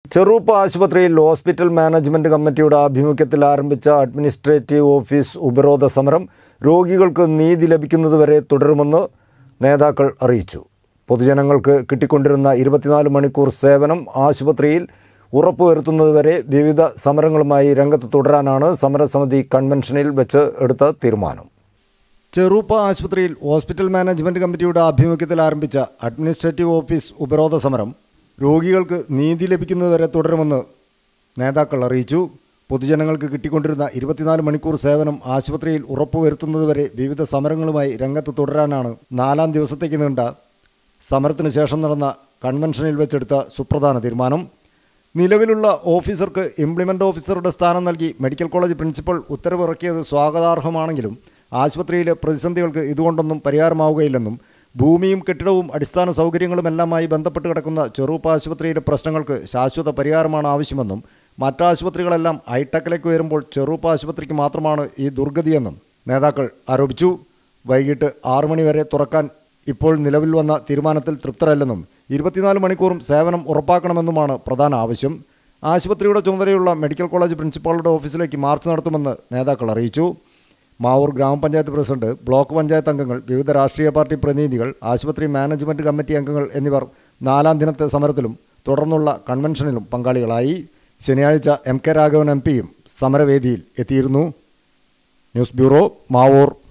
ചെറുപ്പ ആശുപത്രിയിൽ hospital management കമ്മിറ്റിയുടെ ആഭിമുഖ്യത്തിൽ ആരംഭിച്ച അഡ്മിനിസ്ട്രേറ്റീവ് ഓഫീസ് ഉപരോധ സമരം രോഗികൾക്ക് നീതി ലഭിക്കുന്നതുവരെ തുടരുമെന്ന് നേതാക്കൾ അറിയിച്ചു പൊതുജനങ്ങൾക്ക് കിട്ടിക്കൊണ്ടിരുന്ന ഇരുപത്തിനാല് മണിക്കൂർ സേവനം ആശുപത്രിയിൽ ഉറപ്പുവരുത്തുന്നതുവരെ വിവിധ സമരങ്ങളുമായി രംഗത്ത് തുടരാനാണ് സമരസമിതി കൺവെൻഷനിൽ വെച്ച് എടുത്ത തീരുമാനം ചെറുപ്പ ആശുപത്രിയിൽ ഹോസ്പിറ്റൽ മാനേജ്മെന്റ് കമ്മിറ്റിയുടെ ആഭിമുഖ്യത്തിൽ ആരംഭിച്ച അഡ്മിനിസ്ട്രേറ്റീവ് ഓഫീസ് ഉപരോധ സമരം രോഗികൾക്ക് നീതി ലഭിക്കുന്നതുവരെ തുടരുമെന്ന് നേതാക്കൾ അറിയിച്ചു പൊതുജനങ്ങൾക്ക് കിട്ടിക്കൊണ്ടിരുന്ന ഇരുപത്തിനാല് മണിക്കൂർ സേവനം ആശുപത്രിയിൽ ഉറപ്പുവരുത്തുന്നതുവരെ വിവിധ സമരങ്ങളുമായി രംഗത്ത് തുടരാനാണ് നാലാം ദിവസത്തേക്ക് നീണ്ട സമരത്തിന് ശേഷം നടന്ന കൺവെൻഷനിൽ വെച്ചെടുത്ത സുപ്രധാന തീരുമാനം നിലവിലുള്ള ഓഫീസർക്ക് ഇംപ്ലിമെൻ്റ് ഓഫീസറുടെ സ്ഥാനം നൽകി മെഡിക്കൽ കോളേജ് പ്രിൻസിപ്പൽ ഉത്തരവിറക്കിയത് സ്വാഗതാർഹമാണെങ്കിലും ആശുപത്രിയിലെ പ്രതിസന്ധികൾക്ക് ഇതുകൊണ്ടൊന്നും പരിഹാരമാവുകയില്ലെന്നും ഭൂമിയും കെട്ടിടവും അടിസ്ഥാന സൗകര്യങ്ങളുമെല്ലാമായി ബന്ധപ്പെട്ട് കിടക്കുന്ന ചെറുപ്പ ആശുപത്രിയിലെ പ്രശ്നങ്ങൾക്ക് ശാശ്വത പരിഹാരമാണ് ആവശ്യമെന്നും മറ്റാശുപത്രികളെല്ലാം ഹൈടെക്കിലേക്ക് ഉയരുമ്പോൾ ചെറുപ്പ ആശുപത്രിക്ക് മാത്രമാണ് ഈ ദുർഗതിയെന്നും നേതാക്കൾ ആരോപിച്ചു വൈകിട്ട് ആറു മണി വരെ തുറക്കാൻ ഇപ്പോൾ നിലവിൽ വന്ന തീരുമാനത്തിൽ തൃപ്തരല്ലെന്നും ഇരുപത്തിനാല് മണിക്കൂറും സേവനം ഉറപ്പാക്കണമെന്നുമാണ് പ്രധാന ആവശ്യം ആശുപത്രിയുടെ ചുമതലയുള്ള മെഡിക്കൽ കോളേജ് പ്രിൻസിപ്പാളുടെ ഓഫീസിലേക്ക് മാർച്ച് നടത്തുമെന്ന് നേതാക്കൾ അറിയിച്ചു മാവൂർ ഗ്രാമപഞ്ചായത്ത് പ്രസിഡന്റ് ബ്ലോക്ക് പഞ്ചായത്ത് അംഗങ്ങൾ വിവിധ രാഷ്ട്രീയ പാർട്ടി പ്രതിനിധികൾ ആശുപത്രി മാനേജ്മെന്റ് കമ്മിറ്റി അംഗങ്ങൾ എന്നിവർ നാലാം ദിനത്തെ സമരത്തിലും തുടർന്നുള്ള കൺവെൻഷനിലും പങ്കാളികളായി ശനിയാഴ്ച എം കെ രാഘവൻ എം പിയും സമരവേദിയിൽ എത്തിയിരുന്നു ന്യൂസ് ബ്യൂറോ മാവൂർ